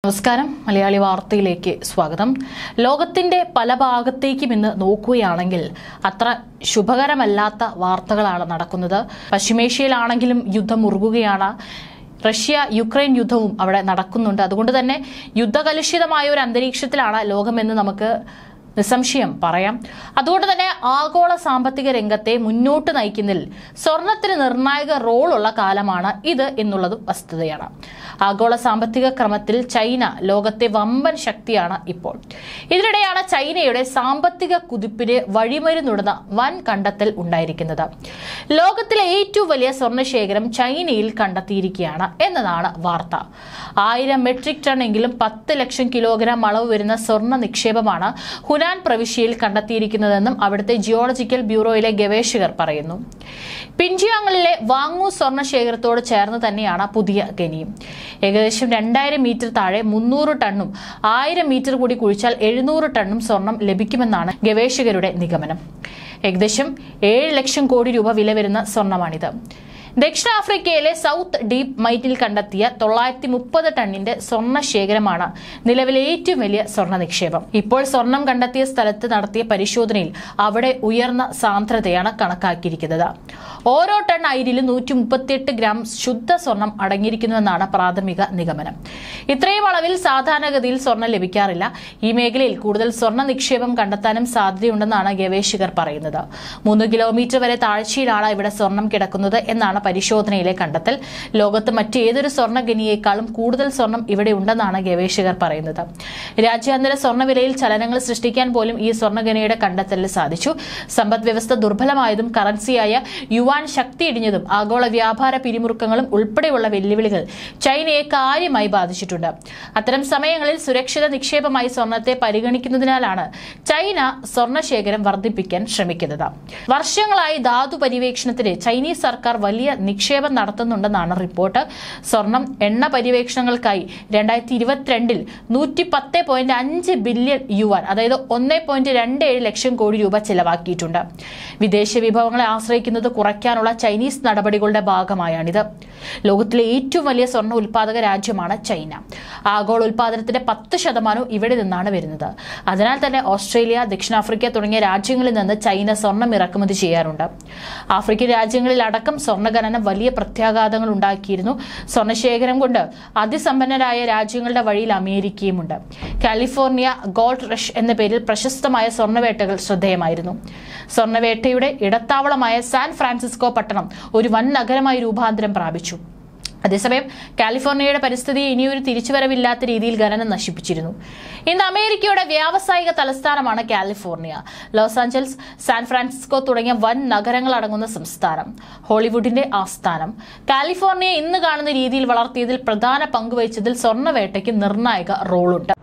നമസ്കാരം മലയാളി വാർത്തയിലേക്ക് സ്വാഗതം ലോകത്തിന്റെ പല ഭാഗത്തേക്കും ഇന്ന് നോക്കുകയാണെങ്കിൽ അത്ര ശുഭകരമല്ലാത്ത വാർത്തകളാണ് നടക്കുന്നത് പശ്ചിമേഷ്യയിലാണെങ്കിലും യുദ്ധം മുറുകുകയാണ് റഷ്യ യുക്രൈൻ യുദ്ധവും അവിടെ നടക്കുന്നുണ്ട് അതുകൊണ്ട് തന്നെ യുദ്ധകലുഷിതമായ ഒരു അന്തരീക്ഷത്തിലാണ് ലോകമെന്ന് നമുക്ക് നിസ്സംശയം പറയാം അതുകൊണ്ട് തന്നെ ആഗോള സാമ്പത്തിക രംഗത്തെ മുന്നോട്ട് നയിക്കുന്നതിൽ സ്വർണത്തിന് നിർണായക റോളുള്ള കാലമാണ് ഇത് എന്നുള്ളതും വസ്തുതയാണ് ആഗോള സാമ്പത്തിക ക്രമത്തിൽ ചൈന ലോകത്തെ വമ്പൻ ശക്തിയാണ് ഇപ്പോൾ ഇതിനിടെയാണ് ചൈനയുടെ സാമ്പത്തിക കുതിപ്പിന് വഴിമരുന്നുടന്ന വൻ കണ്ടെത്തൽ ഉണ്ടായിരിക്കുന്നത് ലോകത്തിലെ ഏറ്റവും വലിയ സ്വർണ്ണശേഖരം ചൈനയിൽ കണ്ടെത്തിയിരിക്കുകയാണ് എന്നതാണ് വാർത്ത ആയിരം മെട്രിക് ടൺ എങ്കിലും പത്ത് ലക്ഷം കിലോഗ്രാം അളവ് വരുന്ന സ്വർണ്ണ നിക്ഷേപമാണ് ഹുനാൻ പ്രവിശ്യയിൽ കണ്ടെത്തിയിരിക്കുന്നതെന്നും അവിടുത്തെ ജിയോളജിക്കൽ ബ്യൂറോയിലെ ഗവേഷകർ പറയുന്നു പിൻജിയാങ്ങളിലെ വാങ്ങു സ്വർണ്ണ ശേഖരത്തോട് ചേർന്ന് തന്നെയാണ് പുതിയ ഖനിയും ഏകദേശം രണ്ടായിരം മീറ്റർ താഴെ മുന്നൂറ് ടണ്ണും ആയിരം മീറ്റർ കൂടി കുഴിച്ചാൽ എഴുന്നൂറ് ടണ്ണും സ്വർണം ലഭിക്കുമെന്നാണ് ഗവേഷകരുടെ നിഗമനം ഏകദേശം ഏഴ് ലക്ഷം കോടി രൂപ വില വരുന്ന സ്വർണമാണിത് ദക്ഷിണാഫ്രിക്കയിലെ സൗത്ത് ഡീപ് മൈറ്റിൽ കണ്ടെത്തിയ തൊള്ളായിരത്തി മുപ്പത് ടണ്ണിന്റെ സ്വർണ്ണ ശേഖരമാണ് നിലവിലെ ഏറ്റവും വലിയ സ്വർണ്ണ നിക്ഷേപം ഇപ്പോൾ സ്വർണം കണ്ടെത്തിയ സ്ഥലത്ത് നടത്തിയ പരിശോധനയിൽ അവിടെ ഉയർന്ന സാന്ദ്രതയാണ് കണക്കാക്കിയിരിക്കുന്നത് ഓരോ ടൺ അയിരിലും നൂറ്റി മുപ്പത്തിയെട്ട് ഗ്രാം ശുദ്ധ സ്വർണം അടങ്ങിയിരിക്കുന്നുവെന്നാണ് പ്രാഥമിക നിഗമനം ഇത്രയും അളവിൽ സാധാരണഗതിയിൽ സ്വർണം ലഭിക്കാറില്ല ഈ മേഖലയിൽ കൂടുതൽ സ്വർണ്ണ നിക്ഷേപം കണ്ടെത്താനും സാധ്യതയുണ്ടെന്നാണ് ഗവേഷകർ പറയുന്നത് മൂന്ന് കിലോമീറ്റർ വരെ താഴ്ചയിലാണ് ഇവിടെ സ്വർണം കിടക്കുന്നത് എന്നാണ് പരിശോധനയിലെ കണ്ടെത്തൽ ലോകത്ത് മറ്റേതൊരു സ്വർണ്ണ ഖനിയേക്കാളും കൂടുതൽ സ്വർണം ഇവിടെ ഉണ്ടെന്നാണ് ഗവേഷകർ പറയുന്നത് രാജ്യാന്തര സ്വർണ്ണ വിലയിൽ ചലനങ്ങൾ സൃഷ്ടിക്കാൻ പോലും ഈ സ്വർണ്ണ ഖനിയുടെ കണ്ടെത്തലിൽ സാധിച്ചു സമ്പദ് വ്യവസ്ഥ ദുർബലമായതും കറൻസിയായ യുവാൻ ശക്തിയിടിഞ്ഞതും ആഗോള വ്യാപാര പിരിമുറുക്കങ്ങളും ഉൾപ്പെടെയുള്ള വെല്ലുവിളികൾ ചൈനയെ കാര്യമായി ബാധിച്ചിട്ടുണ്ട് അത്തരം സമയങ്ങളിൽ സുരക്ഷിത നിക്ഷേപമായി സ്വർണത്തെ പരിഗണിക്കുന്നതിനാലാണ് ചൈന സ്വർണ്ണശേഖരം വർദ്ധിപ്പിക്കാൻ ശ്രമിക്കുന്നത് വർഷങ്ങളായി ധാതു പര്യവേക്ഷണത്തിന് ചൈനീസ് സർക്കാർ വലിയ നിക്ഷേപം നടത്തുന്നുണ്ടെന്നാണ് റിപ്പോർട്ട് സ്വർണം എണ്ണ പര്യവേക്ഷണങ്ങൾക്കായി രണ്ടായിരത്തി ഇരുപത്തിരണ്ടിൽ നൂറ്റി പത്ത് പോയിന്റ് അഞ്ച് ബില്യൺ യുവാൻ അതായത് ഒന്ന് പോയിന്റ് രണ്ട് ഏഴ് ലക്ഷം കോടി രൂപ ചെലവാക്കിയിട്ടുണ്ട് വിദേശ വിഭവങ്ങളെ ആശ്രയിക്കുന്നത് കുറയ്ക്കാനുള്ള ചൈനീസ് നടപടികളുടെ ഭാഗമായാണിത് ലോകത്തിലെ ഏറ്റവും വലിയ സ്വർണ്ണ ഉൽപാദക രാജ്യമാണ് ചൈന ആഗോള ഉൽപാദനത്തിന്റെ പത്ത് ശതമാനവും ഇവിടെ നിന്നാണ് വരുന്നത് അതിനാൽ തന്നെ ഓസ്ട്രേലിയ ദക്ഷിണാഫ്രിക്ക തുടങ്ങിയ രാജ്യങ്ങളിൽ നിന്ന് ചൈന സ്വർണം ഇറക്കുമതി ചെയ്യാറുണ്ട് ആഫ്രിക്കൻ രാജ്യങ്ങളിൽ അടക്കം സ്വർണ്ണഖനനം വലിയ പ്രത്യാഘാതങ്ങൾ ഉണ്ടാക്കിയിരുന്നു സ്വർണ്ണശേഖരം കൊണ്ട് അതിസമ്പന്നരായ രാജ്യങ്ങളുടെ വഴിയിൽ അമേരിക്കയുമുണ്ട് കാലിഫോർണിയ ഗോൾഡ് റഷ് എന്ന പേരിൽ പ്രശസ്തമായ സ്വർണ്ണവേട്ടകൾ ശ്രദ്ധേയമായിരുന്നു സ്വർണ്ണവേട്ടയുടെ ഇടത്താവളമായ സാൻ ഫ്രാൻസിസ്കോ പട്ടണം ഒരു വൻ നഗരമായി രൂപാന്തരം പ്രാപിച്ചു അതേസമയം കാലിഫോർണിയയുടെ പരിസ്ഥിതിയെ ഇനിയൊരു തിരിച്ചുവരവില്ലാത്ത രീതിയിൽ ഖനനം നശിപ്പിച്ചിരുന്നു ഇന്ന് അമേരിക്കയുടെ വ്യാവസായിക തലസ്ഥാനമാണ് California Los Angeles San Francisco തുടങ്ങിയ വൻ നഗരങ്ങൾ അടങ്ങുന്ന സംസ്ഥാനം ഹോളിവുഡിന്റെ ആസ്ഥാനം കാലിഫോർണിയ ഇന്ന് കാണുന്ന രീതിയിൽ വളർത്തിയതിൽ പ്രധാന പങ്കുവഹിച്ചതിൽ സ്വർണ്ണവേട്ടയ്ക്ക് നിർണായക റോളുണ്ട്